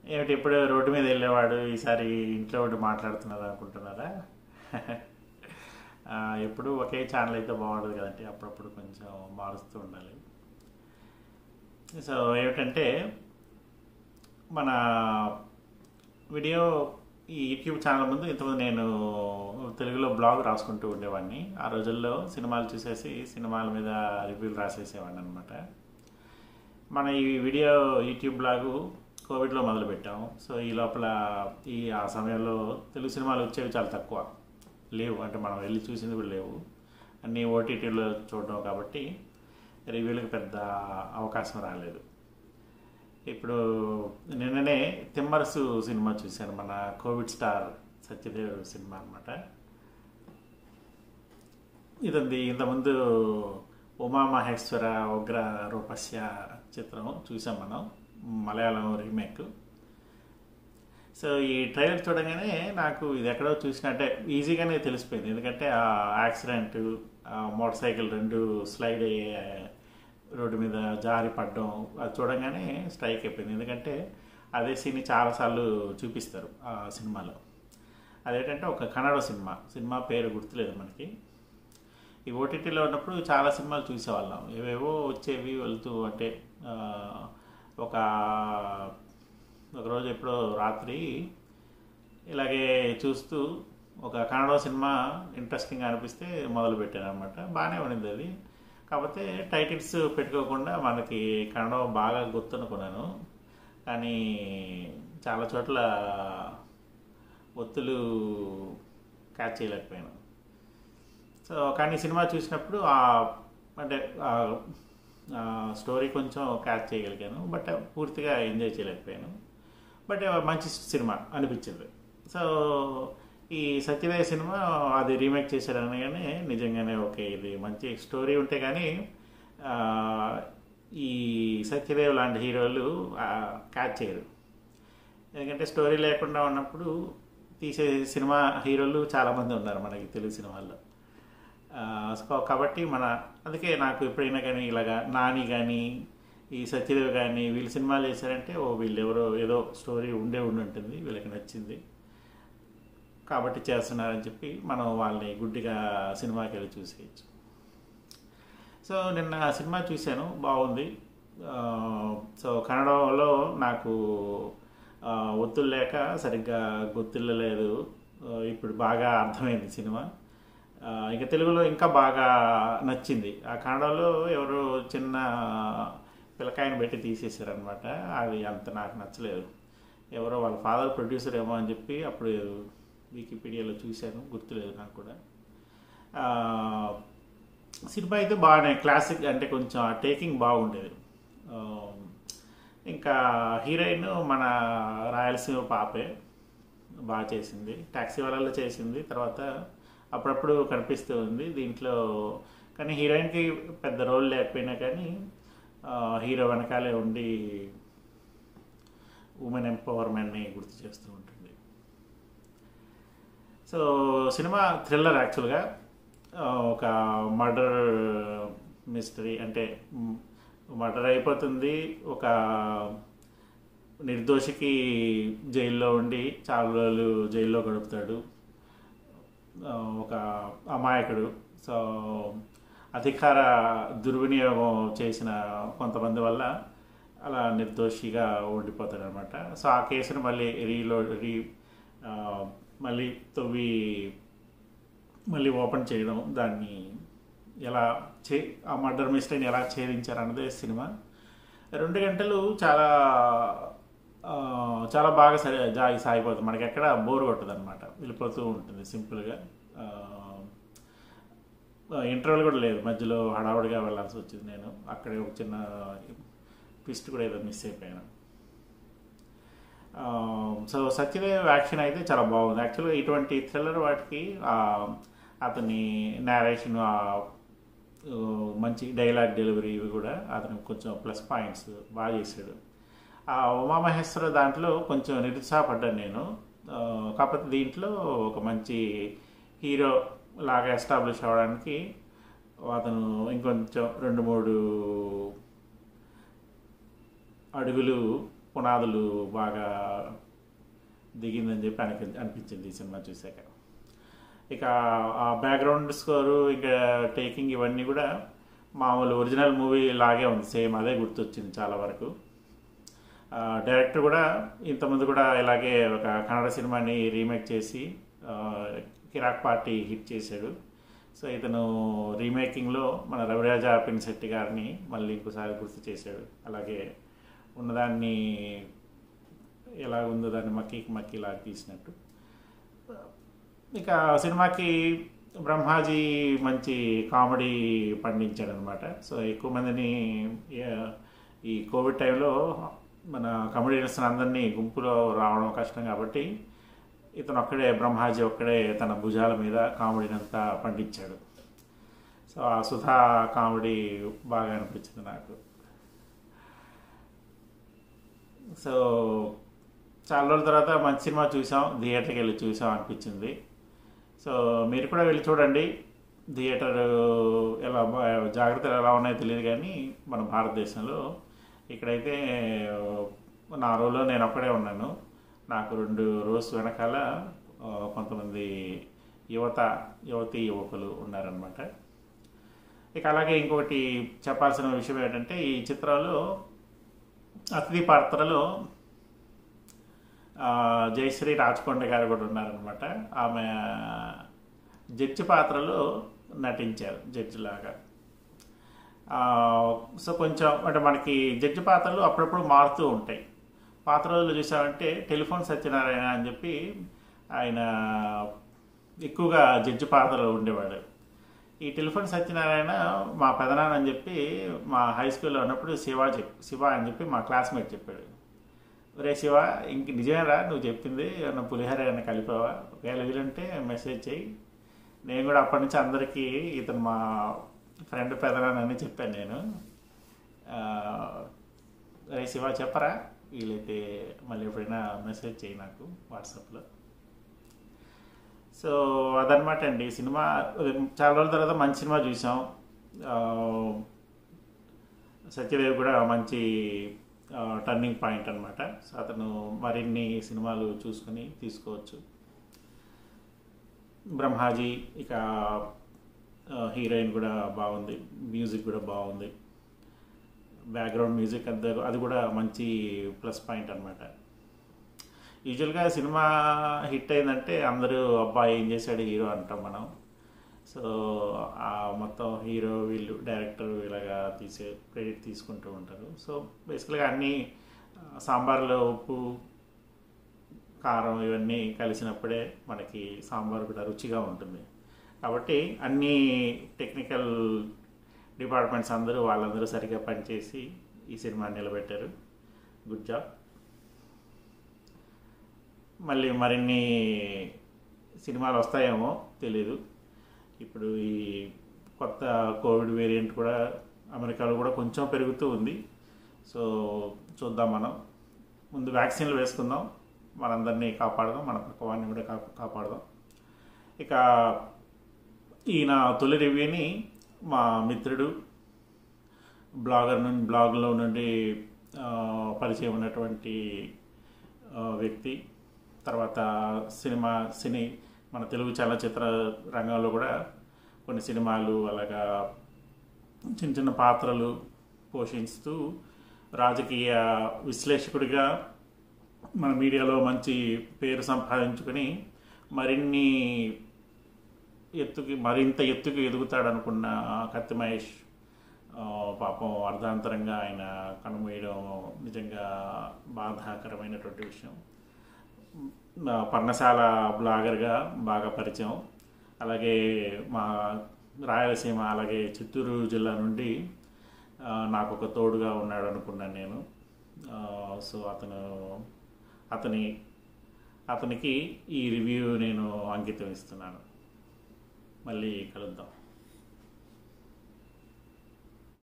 ఏమిటి ఇప్పుడు రోడ్డు మీద వెళ్ళేవాడు ఈసారి ఇంట్లో ఉండి మాట్లాడుతున్నారు అనుకుంటున్నారా ఆ, ఎప్పుడు ఒకే ఛానల్ అయితే బాగుండదు కదండి అప్పుడప్పుడు కొంచెం మారుస్తూ ఉండాలి సో ఏమిటంటే మన వీడియో ఈ యూట్యూబ్ ఛానల్ ముందు ఇంతకుముందు నేను తెలుగులో బ్లాగ్ రాసుకుంటూ ఉండేవాడిని ఆ రోజుల్లో సినిమాలు చూసేసి సినిమాల మీద రివ్యూలు రాసేసేవాడిని అనమాట మన ఈ వీడియో యూట్యూబ్ బ్లాగు కోవిడ్లో మొదలుపెట్టాము సో ఈ లోపల ఈ ఆ సమయంలో తెలుగు సినిమాలు వచ్చేవి చాలా తక్కువ లేవు అంటే మనం వెళ్ళి చూసింది కూడా లేవు అన్నీ ఓటీటీలో చూడడం కాబట్టి రివ్యూలకు పెద్ద అవకాశం రాలేదు ఇప్పుడు నిన్ననే తిమ్మరసు సినిమా చూశాను మన కోవిడ్ స్టార్ సత్యదేవ్ సినిమా అనమాట ఇదండి ఇంతకుముందు ఉమా మహేశ్వర ఉగ్ర రూపస్య చిత్రం చూసాం మనం మలయాళం రీమేక్ సో ఈ ట్రైలర్ చూడగానే నాకు ఇది ఎక్కడో చూసినట్టే ఈజీగానే తెలిసిపోయింది ఎందుకంటే ఆ యాక్సిడెంట్ మోటార్ సైకిల్ రెండు స్లైడ్ అయ్యే రోడ్డు మీద జారి పడడం అది చూడగానే స్ట్రైక్ అయిపోయింది ఎందుకంటే అదే సీన్ చాలాసార్లు చూపిస్తారు ఆ సినిమాలో అదేంటంటే ఒక కన్నడ సినిమా సినిమా పేరు గుర్తులేదు మనకి ఈ ఓటీటీలో ఉన్నప్పుడు చాలా సినిమాలు చూసేవాళ్ళం ఏవేవో వచ్చేవి వెళ్తూ అంటే ఆ, ఒక ఒకరోజు ఎప్పుడో రాత్రి ఇలాగే చూస్తూ ఒక కన్నడ సినిమా ఇంట్రెస్టింగ్ అనిపిస్తే మొదలు పెట్టాను అనమాట బాగానే ఉండింది అది కాకపోతే టైటిల్స్ పెట్టుకోకుండా మనకి కన్నడ బాగా గుర్తనుకున్నాను కానీ చాలా చోట్ల ఒత్తులు క్యాచ్ చేయలేకపోయాను సో కానీ సినిమా చూసినప్పుడు ఆ అంటే ఆ స్టోరీ కొంచెం క్యాచ్ చేయగలిగాను బట్ పూర్తిగా ఎంజాయ్ చేయలేకపోయాను బట్ మంచి సినిమా అనిపించింది సో ఈ సత్యదేవ్ సినిమా అది రీమేక్ చేశారు అనగానే నిజంగానే ఓకే ఇది మంచి స్టోరీ ఉంటే కానీ ఆ, ఈ సత్యదేవ్ లాంటి హీరోలు ఆ, క్యాచ్ చేయరు ఎందుకంటే స్టోరీ లేకుండా ఉన్నప్పుడు తీసే సినిమా హీరోలు చాలామంది ఉన్నారు మనకి తెలుగు సినిమాల్లో ఆ, సో కాబట్టి మన అందుకే నాకు ఎప్పుడైనా కానీ ఇలాగా నాని కానీ ఈ సత్యదేవ్ కానీ వీళ్ళు సినిమాలు చేశారంటే ఓ వీళ్ళు ఎవరో ఏదో స్టోరీ ఉండే ఉండి ఉంటుంది వీళ్ళకి నచ్చింది కాబట్టి చేస్తున్నారని చెప్పి మనం వాళ్ళని గుడ్డిగా సినిమాకి వెళ్ళి చూసేయచ్చు సో నిన్న సినిమా చూశాను బాగుంది ఆ, సో కన్నడలో నాకు ఆ, ఒత్తులు లేక సరిగ్గా గుర్తిల్లలేదు ఆ, ఇప్పుడు బాగా అర్థమైంది సినిమా ఆ, ఇక తెలుగులో ఇంకా బాగా నచ్చింది ఆ కన్నడలో ఎవరో చిన్న పిల్లకాయని పెట్టి తీసేశారనమాట అది అంత నాకు నచ్చలేదు ఎవరో వాళ్ళ ఫాదర్ ప్రొడ్యూసర్ ఏమో అని చెప్పి అప్పుడు వికీపీడియాలో చూశాను గుర్తులేదు నాకు కూడా ఆ, సినిమా అయితే బాగానే క్లాసిక్ అంటే కొంచెం ఆ టేకింగ్ బాగుండేది ఆ, ఇంకా హీరోయిన్ మన రాయలసీమ పాపే బాగా చేసింది ట్యాక్సీ వాళ్ళలో చేసింది తర్వాత అప్పుడప్పుడు కనిపిస్తూ ఉంది దీంట్లో కానీ హీరోయిన్కి పెద్ద రోల్ లేకపోయినా కానీ ఆ, హీరో వెనకాలే ఉండి ఉమెన్ ఎంపవర్మెంట్ని గుర్తు చేస్తూ ఉంటుంది సో సినిమా థ్రిల్లర్ యాక్చువల్గా ఆ, ఒక మర్డర్ మిస్టరీ అంటే మర్డర్ అయిపోతుంది ఒక నిర్దోషికి జైల్లో ఉండి చాలా రోజులు జైల్లో గడుపుతాడు ఆ, ఒక అమాయకుడు సో అధికార దుర్వినియోగం చేసిన కొంతమంది వల్ల అలా నిర్దోషిగా ఉండిపోతాడు అనమాట సో ఆ కేసును మళ్ళీ రీలో రీ ఆ, మళ్ళీ తవ్వి మళ్ళీ ఓపెన్ చేయడం దాన్ని ఎలా చే ఆ మర్డర్ మిస్టరీని ఎలా ఛేదించారు అన్నదే సినిమా రెండు గంటలు చాలా ఆ, చాలా బాగా సరి జాగి సాగిపోతుంది మనకి ఎక్కడ బోర్ కొట్టదు అనమాట వెళ్ళిపోతూ ఉంటుంది సింపుల్గా ఇంటర్వెల్ కూడా లేదు మధ్యలో హడావుడిగా వెళ్ళాల్సి వచ్చింది నేను అక్కడే ఒక చిన్న ట్విస్ట్ కూడా ఏదో మిస్ అయిపోయాను సో సత్యదేవ్ యాక్షన్ అయితే చాలా బాగుంది యాక్చువల్గా ఇటువంటి థ్రిల్లర్ వాటికి ఆ, అతని నేరేషన్ మంచి డైలాగ్ డెలివరీ ఇవి కూడా అతనికి కొంచెం ప్లస్ పాయింట్స్ బాగా చేశాడు ఆ ఉమామహేశ్వర దాంట్లో కొంచెం నిరుత్సాహపడ్డాను నేను ఆ, కాకపోతే దీంట్లో ఒక మంచి హీరో లాగా ఎస్టాబ్లిష్ అవ్వడానికి అతను ఇంకొంచెం రెండు మూడు అడుగులు పునాదులు బాగా దిగిందని చెప్పి అనిపి అనిపించింది ఈ సినిమా చూశాక ఇక ఆ బ్యాక్గ్రౌండ్ స్కోరు ఇక టేకింగ్ ఇవన్నీ కూడా మామూలు ఒరిజినల్ మూవీ లాగే ఉంది సేమ్ అదే గుర్తొచ్చింది చాలా వరకు ఆ, డైరెక్టర్ కూడా ఇంతకుముందు కూడా ఇలాగే ఒక కన్నడ సినిమాని రీమేక్ చేసి ఆ, కిరాక్ పార్టీ హిట్ చేశాడు సో ఇతను రీమేకింగ్లో మన రవిరాజ పిన్శెట్టి గారిని మళ్ళీ ఇంకోసారి గుర్తు చేశాడు అలాగే ఉన్నదాన్ని ఎలా ఉందో దాన్ని మక్కి మక్కి లాగా తీసినట్టు ఇక సినిమాకి బ్రహ్మాజీ మంచి కామెడీ పండించాడు అనమాట సో ఎక్కువ మందిని ఏ- ఈ కోవిడ్ టైంలో మన కమెడియన్స్ అందరినీ గుంపులో రావడం కష్టం కాబట్టి ఇతను ఒక్కడే బ్రహ్మాజీ ఒక్కడే తన భుజాల మీద కామెడీని అంతా పండించాడు సో ఆ సుధా కామెడీ బాగా అనిపించింది నాకు సో చాలా రోజుల తర్వాత మంచి సినిమా చూసాం థియేటర్కి వెళ్ళి చూసాం అనిపించింది సో మీరు కూడా వెళ్ళి చూడండి థియేటర్ ఎలా బా- జాగ్రత్తలు ఎలా ఉన్నాయో తెలియదు కానీ మన భారతదేశంలో ఇక్కడైతే నా రోజులో నేను ఒక్కడే ఉన్నాను నాకు రెండు రోజు వెనకాల ఆ, కొంతమంది యువత యువతి యువకులు ఉన్నారనమాట ఇక అలాగే ఇంకొకటి చెప్పాల్సిన విషయం ఏంటంటే ఈ చిత్రంలో అతిథి పాత్రలో ఆ, జయశ్రీ రాచకొండ గారు కూడా ఉన్నారనమాట ఆమె జడ్జి పాత్రలో నటించారు జడ్జి లాగా ఆ, సో కొంచెం అంటే మనకి జడ్జి పాత్రలు అప్పుడప్పుడు మారుతూ ఉంటాయి పాత రోజుల్లో చూసామంటే టెలిఫోన్ సత్యనారాయణ అని చెప్పి ఆయన ఎక్కువగా జడ్జి పాత్రలో ఉండేవాడు ఈ టెలిఫోన్ సత్యనారాయణ మా పెదనాన్న అని చెప్పి మా హై స్కూల్లో ఉన్నప్పుడు శివ చెప్ శివ అని చెప్పి మా క్లాస్మేట్ చెప్పాడు రే శివ ఇంక నిజమేరా నువ్వు చెప్పింది ఏమన్నా పులిహోర ఏమైనా కలిపావా ఒకవేళ వీలుంటే మెసేజ్ చేయి నేను కూడా అప్పటి నుంచి అందరికీ ఇతను మా ఫ్రెండ్ పెదనానని చెప్పాను నేను ఆ, రే శివ చెప్పరా వీలైతే మళ్ళీ ఎప్పుడైనా మెసేజ్ చేయి నాకు వాట్సాప్లో సో అదనమాట అండి సినిమా చాలా రోజుల తర్వాత మంచి సినిమా చూసాం ఆ, సత్యదేవ్ కూడా మంచి టర్నింగ్ పాయింట్ అనమాట సో అతను మరిన్ని సినిమాలు చూసుకొని తీసుకోవచ్చు బ్రహ్మాజీ ఇక హీరోయిన్ కూడా బాగుంది మ్యూజిక్ కూడా బాగుంది బ్యాక్గ్రౌండ్ మ్యూజిక్ అంతా అది కూడా మంచి ప్లస్ పాయింట్ అనమాట యూజువల్గా సినిమా హిట్ అయిందంటే అందరూ అబ్బాయి ఏం చేశాడు హీరో అంటాం మనం సో ఆ మొత్తం హీరో వీళ్ళు డైరెక్టర్ ఇలాగా తీసే క్రెడిట్ తీసుకుంటూ ఉంటారు సో బేసికల్గా అన్నీ ఆ, సాంబార్లో ఉప్పు కారం ఇవన్నీ కలిసినప్పుడే మనకి సాంబార్ కూడా రుచిగా ఉంటుంది కాబట్టి అన్ని టెక్నికల్ డిపార్ట్మెంట్స్ అందరూ వాళ్ళందరూ సరిగ్గా పనిచేసి ఈ సినిమాని నిలబెట్టారు గుడ్ జాబ్ మళ్ళీ మరిన్ని సినిమాలు వస్తాయేమో తెలీదు ఇప్పుడు ఈ కొత్త కోవిడ్ వేరియంట్ కూడా అమెరికాలో కూడా కొంచెం పెరుగుతూ ఉంది సో చూద్దాం మనం ముందు వ్యాక్సిన్లు వేసుకుందాం మనందరినీ కాపాడదాం మన పక్కవాన్ని కూడా కా కాపాడదాం ఇక ఈయన తొలి రివ్యూని మా మిత్రుడు బ్లాగర్ నుండి బ్లాగ్లో నుండి ఆ, పరిచయం ఉన్నటువంటి ఆ, వ్యక్తి తర్వాత సినిమా సినీ మన తెలుగు చలనచిత్ర రంగంలో కూడా కొన్ని సినిమాలు అలాగా చిన్న చిన్న పాత్రలు పోషిస్తూ రాజకీయ విశ్లేషకుడిగా మన మీడియాలో మంచి పేరు సంపాదించుకొని మరిన్ని ఎత్తుకి మరింత ఎత్తుకు ఎదుగుతాడనుకున్న కత్తి మహేష్ ఆ, పాపం అర్ధాంతరంగా ఆయన కనుమూయడం నిజంగా బాధాకరమైనటువంటి విషయం ఆ, పర్ణశాల బ్లాగర్గా బాగా పరిచయం అలాగే మా రాయలసీమ అలాగే చిత్తూరు జిల్లా నుండి ఆ, నాకు ఒక తోడుగా ఉన్నాడు అనుకున్నాను నేను ఆ, సో అతను అతని అతనికి ఈ రివ్యూ నేను అంకితం ఇస్తున్నాను మళ్ళీ కలుద్దాం